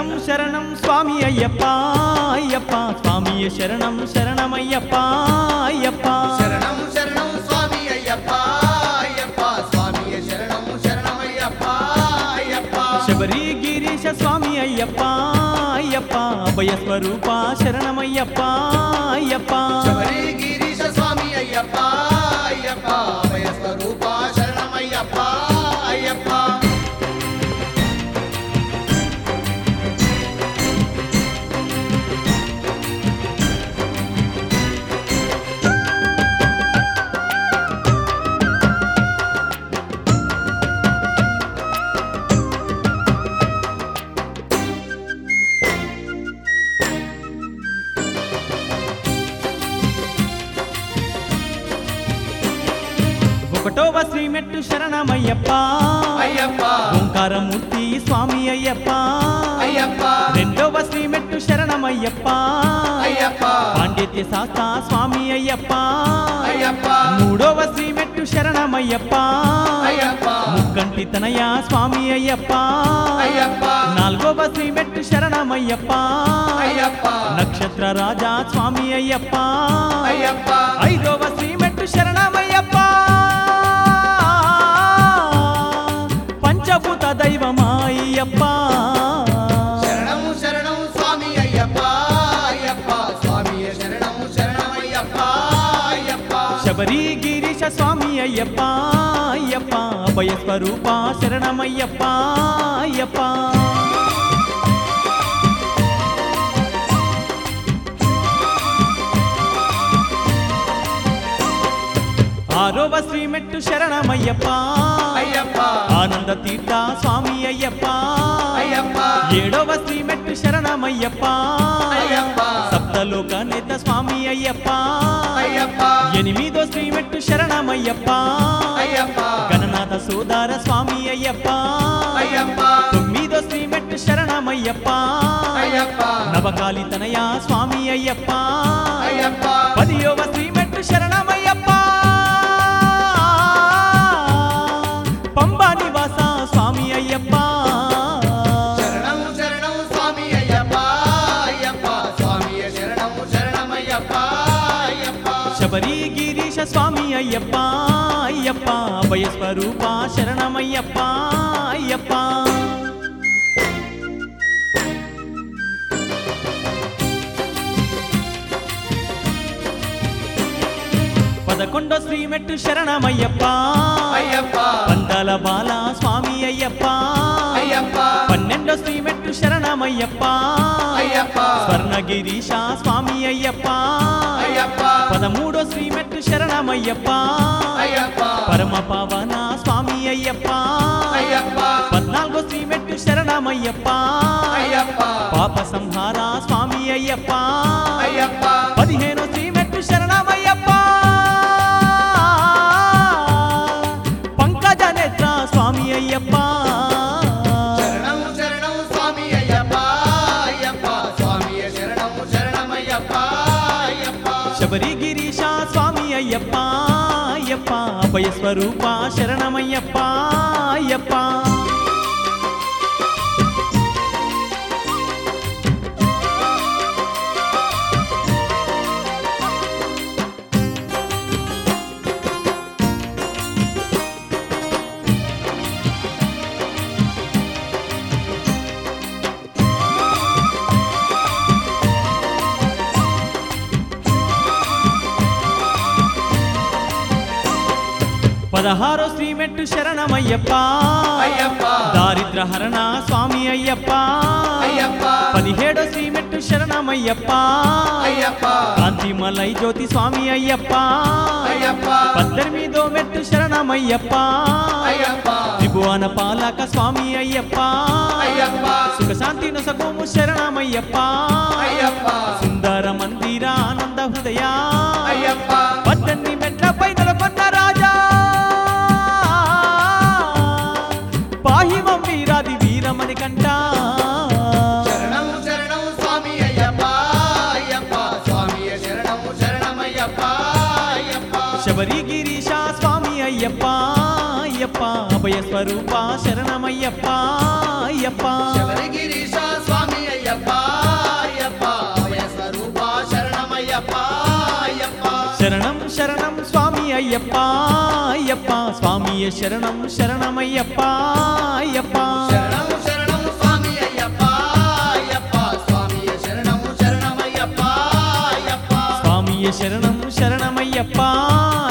శరణం శరణం స్వామి అయ్యప్ప అయ్యప్ప స్వామియ శరణం శరణమయ్యప్ప అయ్యప్ప శరణం శరణం స్వామి అయ్యప్ప అయ్యప్ప స్వామియే శరణం శరణమయ్యప్ప అయ్యప్ప శబరి గిరీశ స్వామి అయ్యప్ప అయ్యప్ప అభయ స్వరూప శరణమయ్యప్ప అయ్యప్ప శబరి గిరీశ స్వామి అయ్యప్ప అయ్యప్ప అభయ స్వరూప శరణమయ్యప్ప అయ్యప్ప ఒకటోవ శ్రీమెట్టు శరణమయ్యప్ప అయ్యప్ప ఓంకారమూర్తి స్వామి అయ్యప్ప అయ్యప్ప రెండవ శ్రీమెట్టు శరణమయ్యప్ప అయ్యప్ప పాండిత్య శాస్త్ర స్వామి అయ్యప్ప అయ్యప్ప మూడవ శ్రీమెట్టు శరణమయ్యప్ప అయ్యప్ప ముక్కంటి తనయ స్వామి అయ్యప్ప అయ్యప్ప నాలుగవ శ్రీమెట్టు శరణమయ్యప్ప అయ్యప్ప నక్షత్ర రాజా స్వామి అయ్యప్ప అయ్యప్ప ఐదవ శ్రీమెట్టు శరణమయ్యప్ప పంచభూత దైవమాయ్యప్ప శరణము శరణం స్వామి అయ్యప్ప అయ్యప్ప స్వామియే శరణం శరణమయ్యప్ప అయ్యప్ప శబరి గిరీశ స్వామి అయ్యప్ప అయ్యప్ప అభయ స్వరూప శరణమయ్యప్ప అయ్యప్ప ఆరవ శ్రీమెట్టు శరణమయ్యప్ప అయ్యప్ప ఆనంద తీర్థ స్వామి అయ్యప్ప అయ్యప్ప ఏడవ శ్రీమెట్టు శరణమయ్యప్ప అయ్యప్ప సప్తలోక నేత స్వామి అయ్యప్ప అయ్యప్ప ఎనిమిదో శ్రీమెట్టు శరణమయ్యప్ప అయ్యప్ప గణనాథ సోదర స్వామి అయ్యప్ప అయ్యప్ప తొమ్మిదో శ్రీమెట్టు శరణమయ్యప్ప అయ్యప్ప నవకాలి తనయ స్వామి అయ్యప్ప అయ్యప్ప పదియోవ శ్రీమెట్టు శరణమయ్యప్ప పంబా నివాస స్వామి అయ్యప్ప శరణం శరణం స్వామి అయ్యప్ప అయ్యప్ప స్వామియే శరణం శరణమయ్యప్ప అయ్యప్ప శబరి గిరీశ స్వామి అయ్యప్ప అయ్యప్ప అభయ స్వరూప శరణమయ్యప్ప అయ్యప్ప పదకొండో శ్రీమెట్టు శరణమయ్యప్ప అయ్యప్ప పందాల బాల స్వామి అయ్యప్ప అయ్యప్ప పన్నెండో శ్రీమెట్టు శరణమయ్యప్ప అయ్యప్ప స్వర్ణగిరీశ స్వామి అయ్యప్ప అయ్యప్ప పదమూడో శ్రీమెట్టు శరణమయ్యప్ప అయ్యప్ప పరమ పవన స్వామి అయ్యప్ప అయ్యప్ప పద్నాలుగో శ్రీమెట్టు శరణమయ్యప్ప అయ్యప్ప పాప సంహార స్వామి అయ్యప్ప అయ్యప్ప పదిహేనో శ్రీమెట్టు శరణమయ్యప్ప పంకజ నేత్ర స్వామి అయ్యప్ప శరణం శరణం స్వామి అయ్యప్ప అయ్యప్ప స్వామియే శరణం శరణమయ్యప్ప అయ్యప్ప శబరి గిరీశ స్వామి అయ్యప్ప అయ్యప్ప అభయ స్వరూప శరణమయ్యప్ప అయ్యప్ప పదహారో శ్రీమెట్టు శరణమయ్యప్ప అయ్యప్ప దారిద్ర హరణ స్వామి అయ్యప్ప అయ్యప్ప పదిహేడో శ్రీమెట్టు శరణమయ్యప్ప అయ్యప్ప కాంతిమలై జ్యోతి స్వామి అయ్యప్ప అయ్యప్ప పద్దెనిమిదో మెట్టు శరణమయ్యప్ప అయ్యప్ప త్రిభువన పాలక స్వామి అయ్యప్ప అయ్యప్ప సుఖశాంతి నొసగోము శరణమయ్యప్ప అయ్యప్ప సుందర మందిర ఆనంద హృదయ అయ్యప్ప పద్దెనిమిది మెట్లపై నెలకొన్న రాజా పాహిమం వీరాది వీరమణి కంట శరణం శరణం స్వామి అయ్యప్ప అయ్యప్ప స్వామియే శరణం శరణమయ్యప్ప అయ్యప్ప శబరి గిరీశ స్వామి అయ్యప్ప అయ్యప్ప అయ్యప్ప అభయ స్వరూప శరణమయ్యప్ప అయ్యప్ప శబరిగిరీశ స్వామి అయ్యప్ప అయ్యప్ప అభయ స్వరూప శరణమయ్యప్ప అయ్యప్ప శరణం శరణం స్వామి అయ్యప్ప అయ్యప్ప స్వామియ శరణం శరణమయ్యప్ప అయ్యప్ప శరణం శరణం స్వామి అయ్యప్ప అయ్యప్ప స్వామియ శరణం శరణమయ్యప్ప అయ్యప్ప స్వామియ శరణం శరణమయ్యప్ప